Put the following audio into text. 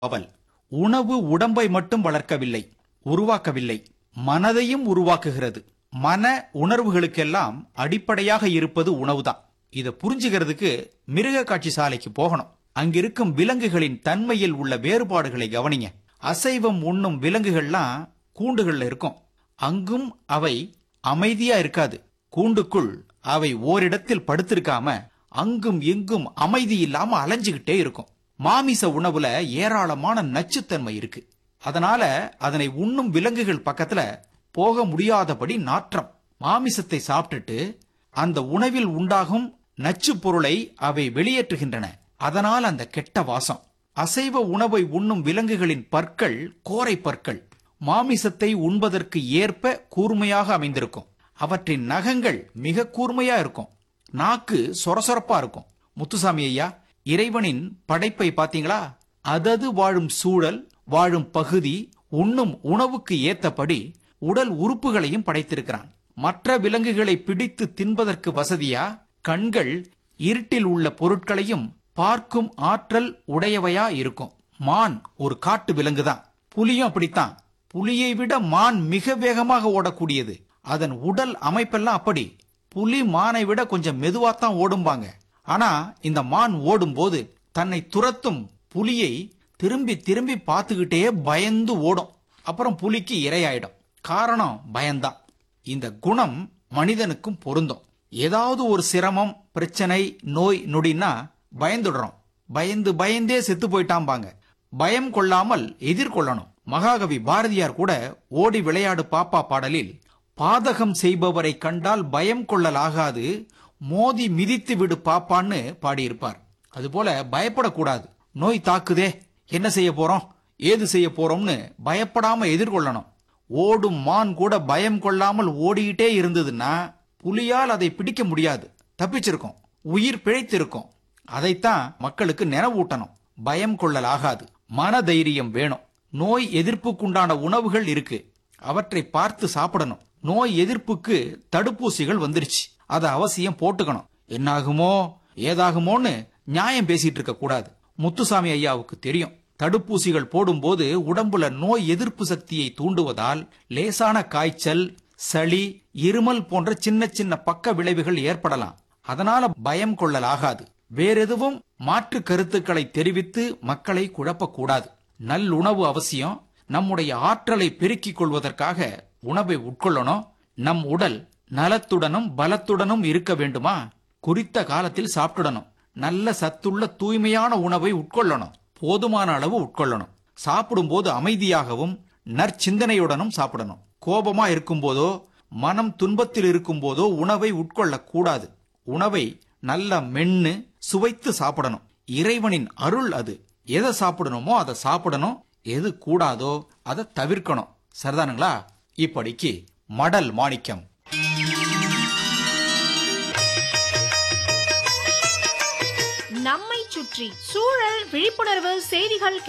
அவல் உணவு உடம்பை மட்டும் வளர்க்கவில்லை உருவாக்கவில்லை மனதையும் உருவாக்குகிறது மன உணர்வுகளுக்கெல்லாம் அடிப்படையாக இருப்பது உணவுதான் இதை புரிஞ்சுக்கிறதுக்கு மிருக காட்சி சாலைக்கு போகணும் அங்கிருக்கும் விலங்குகளின் தன்மையில் உள்ள வேறுபாடுகளை கவனிங்க அசைவம் உண்ணும் விலங்குகள்லாம் கூண்டுகள்ல இருக்கும் அங்கும் அவை அமைதியா இருக்காது கூண்டுக்குள் அவை ஓரிடத்தில் படுத்திருக்காம அங்கும் எங்கும் அமைதி இல்லாம அலைஞ்சுகிட்டே இருக்கும் மாமிச உணவுல ஏராளமான நச்சுத்தன்மை இருக்கு அதனால அதனை உண்ணும் விலங்குகள் பக்கத்துல போக முடியாதபடி நாற்றம் மாமிசத்தை சாப்பிட்டுட்டு அந்த உணவில் உண்டாகும் நச்சு பொருளை அவை வெளியேற்றுகின்றன அதனால் அந்த கெட்ட வாசம் அசைவ உணவை உண்ணும் விலங்குகளின் பற்கள் கோரை பற்கள் மாமிசத்தை உண்பதற்கு ஏற்ப கூர்மையாக அமைந்திருக்கும் அவற்றின் நகங்கள் மிக கூர்மையா இருக்கும் நாக்கு சொரசொரப்பா இருக்கும் முத்துசாமி ஐயா இறைவனின் படைப்பை பாத்தீங்களா அதது வாழும் சூழல் வாழும் பகுதி உண்ணும் உணவுக்கு ஏத்தபடி உடல் உறுப்புகளையும் படைத்திருக்கிறான் மற்ற விலங்குகளை பிடித்து தின்பதற்கு வசதியா கண்கள் இருட்டில் உள்ள பொருட்களையும் பார்க்கும் ஆற்றல் உடையவையா இருக்கும் மான் ஒரு காட்டு விலங்குதான் புலியும் அப்படித்தான் புலியை விட மான் மிக வேகமாக ஓடக்கூடியது அதன் உடல் அமைப்பெல்லாம் அப்படி புலி மானை விட கொஞ்சம் மெதுவாத்தான் ஓடும்பாங்க ஆனா இந்த மான் ஓடும்போது தன்னை துரத்தும் புலியை திரும்பி திரும்பி பார்த்துக்கிட்டே பயந்து ஓடும் அப்புறம் புலிக்கு இரையாயிடும் காரணம் பயம்தான் இந்த குணம் மனிதனுக்கும் பொருந்தும் ஏதாவது ஒரு சிரமம் பிரச்சனை நோய் நொடின்னா பயந்துடுறோம் பயந்து பயந்தே செத்து போயிட்டாம்பாங்க பயம் கொள்ளாமல் எதிர்கொள்ளணும் மகாகவி பாரதியார் கூட ஓடி விளையாடு பாப்பா பாடலில் பாதகம் செய்பவரை கண்டால் பயம் கொள்ளலாகாது மோதி மிதித்து விடு பாப்பான்னு பாடியிருப்பார் அதுபோல பயப்படக்கூடாது நோய் தாக்குதே என்ன செய்ய போறோம் ஏது செய்ய போறோம்னு பயப்படாம எதிர்கொள்ளணும் ஓடும் மான் கூட பயம் கொள்ளாமல் ஓடிக்கிட்டே இருந்ததுன்னா புலியால் அதை பிடிக்க முடியாது தப்பிச்சிருக்கும் உயிர் பிழைத்திருக்கும் அதைத்தான் மக்களுக்கு நினைவூட்டணும் பயம் கொள்ளலாகாது மன தைரியம் வேணும் நோய் எதிர்ப்புக்குண்டான உணவுகள் இருக்கு அவற்றை பார்த்து சாப்பிடணும் நோய் எதிர்ப்புக்கு தடுப்பூசிகள் வந்துருச்சு அதை அவசியம் போட்டுக்கணும் என்னாகுமோ ஏதாகுமோன்னு நியாயம் பேசிட்டு இருக்க கூடாது முத்துசாமி ஐயாவுக்கு தெரியும் தடுப்பூசிகள் போடும்போது உடம்புல நோய் எதிர்ப்பு சக்தியை தூண்டுவதால் லேசான காய்ச்சல் சளி இருமல் போன்ற சின்ன சின்ன பக்க விளைவுகள் ஏற்படலாம் அதனால பயம் கொள்ளலாகாது வேறெதுவும் மாற்று கருத்துக்களை தெரிவித்து மக்களை குழப்பக்கூடாது நல்லுணவு அவசியம் நம்முடைய ஆற்றலை பெருக்கிக் கொள்வதற்காக உணவை உட்கொள்ளணும் நம் உடல் நலத்துடனும் பலத்துடனும் இருக்க வேண்டுமா குறித்த காலத்தில் சாப்பிடணும் நல்ல சத்துள்ள தூய்மையான உணவை உட்கொள்ளணும் போதுமான அளவு உட்கொள்ளணும் சாப்பிடும்போது அமைதியாகவும் நற்சிந்தனையுடனும் சாப்பிடணும் கோபமா இருக்கும்போதோ மனம் துன்பத்தில் இருக்கும்போதோ உணவை உட்கொள்ளக் கூடாது உணவை நல்ல மென்னு சுவைத்து சாப்பிடணும் இறைவனின் அருள் அது எதை சாப்பிடணுமோ அதை சாப்பிடணும் எது கூடாதோ அதை தவிர்க்கணும் சரிதானுங்களா இப்படிக்கு மடல் மாணிக்கம் நம்மை சுற்றி சூழல் விழிப்புணர்வு செய்திகள்